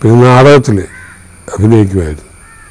പിന്നെ നാടകത്തിൽ അഭിനയിക്കുമായിരുന്നു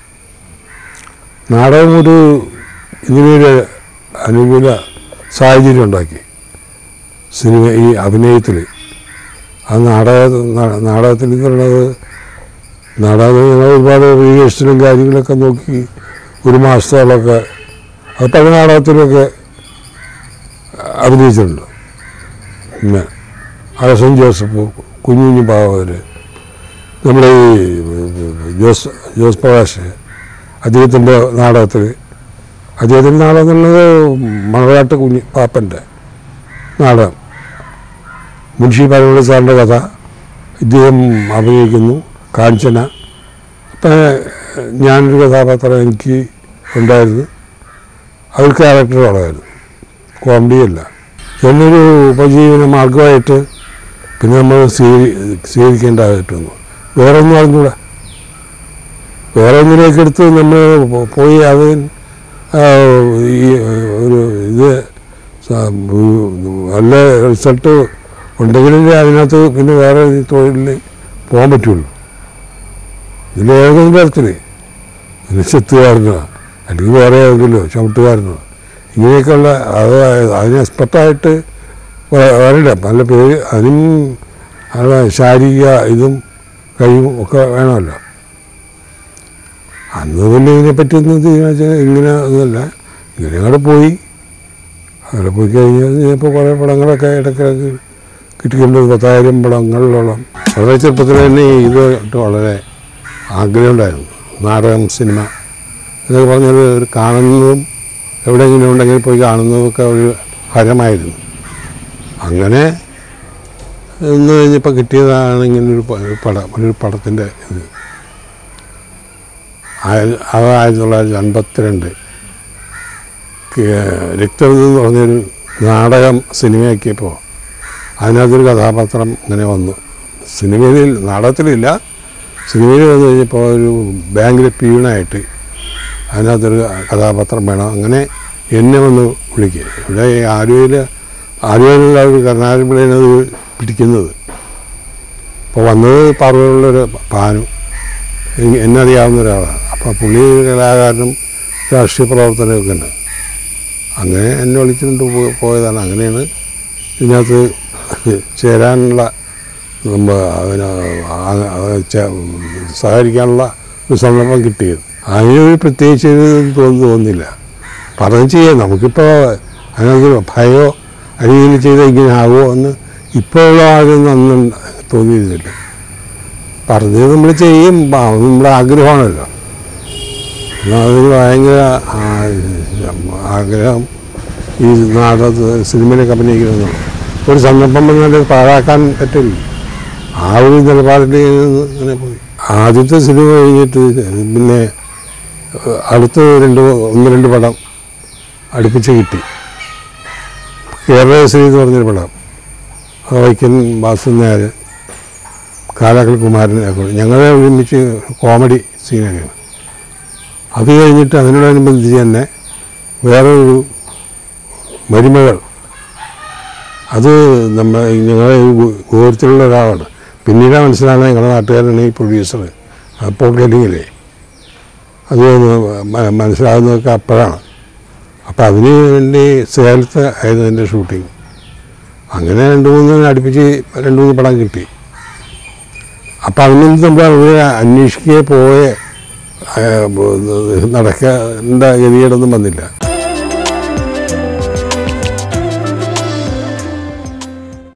നാടകം ഒരു ഇതിനൊരു അനുകൂല സാഹചര്യം ഉണ്ടാക്കി സിനിമ ഈ അഭിനയത്തിൽ ആ നാടക നാ- നാടകത്തിൽ എന്ന് പറയുന്നത് നാടകം ഞങ്ങൾ ഒരുപാട് റിഹേഴ്സലും കാര്യങ്ങളൊക്കെ നോക്കി ഒരു മാസത്തോളമൊക്കെ അത് പല നാടകത്തിലൊക്കെ അഭിനയിച്ചിട്ടുണ്ട് പിന്നെ അലസൻ ജോസഫ് കുഞ്ഞു കുഞ്ഞു പാവർ നമ്മുടെ ഈ ജോസ് ജോസ് പ്രകാശ് അദ്ദേഹത്തിൻ്റെ നാടകത്തിൽ അദ്ദേഹത്തിൻ്റെ നാടകം എന്നുള്ളത് മണവാട്ട് കുഞ്ഞ് പാപ്പൻ്റെ നാടകം മുൻഷി പരമളി സാറിൻ്റെ കഥ ഇദ്ദേഹം അഭിനയിക്കുന്നു കാഞ്ചന അപ്പം ഞാനൊരു കഥാപാത്രം എനിക്ക് ഉണ്ടായിരുന്നു അത് ക്യാരക്ടർ ഉള്ളതായിരുന്നു കോമഡിയല്ല എന്നൊരു ഉപജീവന മാർഗമായിട്ട് പിന്നെ നമ്മൾ സ്വീകരി സ്വീകരിക്കേണ്ടതായിട്ട് വന്നു വേറെ ഒന്നും അറിഞ്ഞൂടാ വേറെ ഒന്നിലേക്ക് എടുത്ത് നമ്മൾ പോ- പോയി അത് ആ, ഈ ഒരു ഇത് സ- നല്ല റിസൾട്ട് ഉണ്ടെങ്കിലല്ലേ അതിനകത്ത് പിന്നെ വേറെ തൊഴിലിൽ പോകാൻ പറ്റുള്ളൂ ഇതിൽ ഏതെങ്കിലും തരത്തിൽ പിന്നെ ചെത്തുകാരനോ അല്ലെങ്കിൽ വേറെ ഏതെങ്കിലോ ചവിട്ടുകാരനോ ഇങ്ങനെയൊക്കെയുള്ള അത് അതിന് എക്സ്പെർട്ടായിട്ട് വ- വരില്ല പല പേര് അതിനും അത് ശാരീരിക ഇതും കഴിവും ഒക്കെ വേണമല്ലോ അന്ന് പിന്നെ ഇതിനെപ്പറ്റി ഒന്നും തീരുമാനിച്ചാൽ ഇങ്ങനെ ഒന്നുമല്ല ഇങ്ങനെ അങ്ങോട്ട് പോയി അവിടെ പോയി കഴിഞ്ഞാൽ ഇപ്പോൾ കുറേ പടങ്ങളൊക്കെ ഇടയ്ക്കിടയ്ക്ക് കിട്ടിക്കൊണ്ട് പത്തായിരം പടങ്ങളിലോളം വളരെ ചെറുപ്പത്തിൽ തന്നെ ഇത് വളരെ ആഗ്രഹമുണ്ടായിരുന്നു നാടകം സിനിമ എന്നൊക്കെ പറഞ്ഞാൽ ഒരു കാണുന്നതും എവിടെയെങ്കിലും ഉണ്ടെങ്കിൽ പോയി കാണുന്നതൊക്കെ ഒരു ഹരമായിരുന്നു അങ്ങനെ എന്ന് കഴിഞ്ഞപ്പോൾ കിട്ടിയതാണ് ഇങ്ങനെ ഒരു പ- ഒരു പടം ഒരു പടത്തിൻ്റെ ഇത് ആയ- അത് ആയിരത്തി തൊള്ളായിരത്തി അൻപത്തിരണ്ട് രക്തം എന്ന് പറഞ്ഞൊരു നാടകം സിനിമയാക്കിയപ്പോൾ അതിനകത്തൊരു കഥാപാത്രം ഇങ്ങനെ വന്നു സിനിമയിൽ നാടകത്തിലില്ല സിനിമയിൽ വന്നു കഴിഞ്ഞപ്പോൾ ഒരു ബാങ്കിലെ പ്യൂണായിട്ട് അതിനകത്തൊരു കഥാപാത്രം വേണം അങ്ങനെ എന്നെ വന്ന് വിളിക്കുക ഇവിടെ ആലുവയിൽ ആലുവയിലുള്ള ഒരു കർണാടകപ്പിള്ളിയാണ് അത് പിടിക്കുന്നത് അപ്പോൾ വന്നത് പറവൂരുള്ളൊരു പാനു എ- എന്നെ അറിയാവുന്ന ഒരാളാണ് അപ്പോൾ പുള്ളി ഒരു കലാകാരനും രാഷ്ട്രീയ പ്രവർത്തനമൊക്കെ ഉണ്ട് അങ്ങനെ എന്നെ വിളിച്ചുകൊണ്ട് പോ- പോയതാണ് അങ്ങനെയാണ് ഇതിനകത്ത് ചേരാനുള്ള നമ്മ അതിന് ആ- ആ ചെ- സഹകരിക്കാനുള്ള ഒരു സന്ദർഭം കിട്ടിയത് അതിനൊരു പ്രത്യേകിച്ച് ഒരു തോന്നുന്നു തോന്നുന്നില്ല പറഞ്ഞു ചെയ്യാം നമുക്കിപ്പോൾ അതിനകത്ത് ഭയമോ അല്ലെങ്കിൽ ചെയ്താൽ ഇങ്ങനെ ആകുമോ എന്ന് ഇപ്പോൾ ഉള്ള ആരും അന്ന് തോന്നിയിരുന്നില്ല പറഞ്ഞത് നമ്മൾ ചെയ്യും ആ, അത് നമ്മുടെ ആഗ്രഹമാണല്ലോ എന്നാൽ അതിന് ഭയങ്കര ആ, ആഗ്രഹം ഈ നാടകത്ത് സിനിമയിലൊക്കെ അഭിനയിക്കണമെന്ന് ഒരു സന്ദർഭം വന്നാൽ അത് പാഴാക്കാൻ പറ്റില്ല ആ ഒരു നിലപാടിൽ ഇങ്ങനെ പോയി ആദ്യത്തെ സിനിമ കഴിഞ്ഞിട്ട് പിന്നെ ഏഹ്, അടുത്ത രണ്ട് ഒന്ന് രണ്ട് പടം അടുപ്പിച്ച് കിട്ടി കേരളശ്രീ എന്ന് പറഞ്ഞൊരു പടം വൈക്കൻ വാസു നായർ കാലാക്കൽ കുമാരൻ ഒക്കെ ഞങ്ങളെ ഒരുമിച്ച് കോമഡി സീനൊക്കെയാണ് അത് കഴിഞ്ഞിട്ട് അതിനോടനുബന്ധിച്ച് തന്നെ വേറൊരു മരുമകൾ അത് നമ്മ ഞങ്ങളെ ഗോരത്തിലുള്ള ഒരാളാണ് പിന്നീട് മനസ്സിലാണ് ഞങ്ങളുടെ നാട്ടുകാരാണ് ഈ പ്രൊഡ്യൂസർ അപ്പോൾ കലിങ്ങില്ലേ അത് മ- മനസ്സിലാകുന്നതൊക്കെ അപ്പോഴാണ് അപ്പോൾ അതിന് വേണ്ടി സേലത്ത് ആയിരുന്നു എൻ്റെ ഷൂട്ടിങ് അങ്ങനെ രണ്ട് മൂന്ന് അടുപ്പിച്ച് രണ്ട് മൂന്ന് പടം കിട്ടി അപ്പം അതിനൊന്നും നമ്മൾ അവിടെ അന്വേഷിക്കുകയോ പോയ നടക്കേണ്ട ഗതികേടൊന്നും വന്നില്ല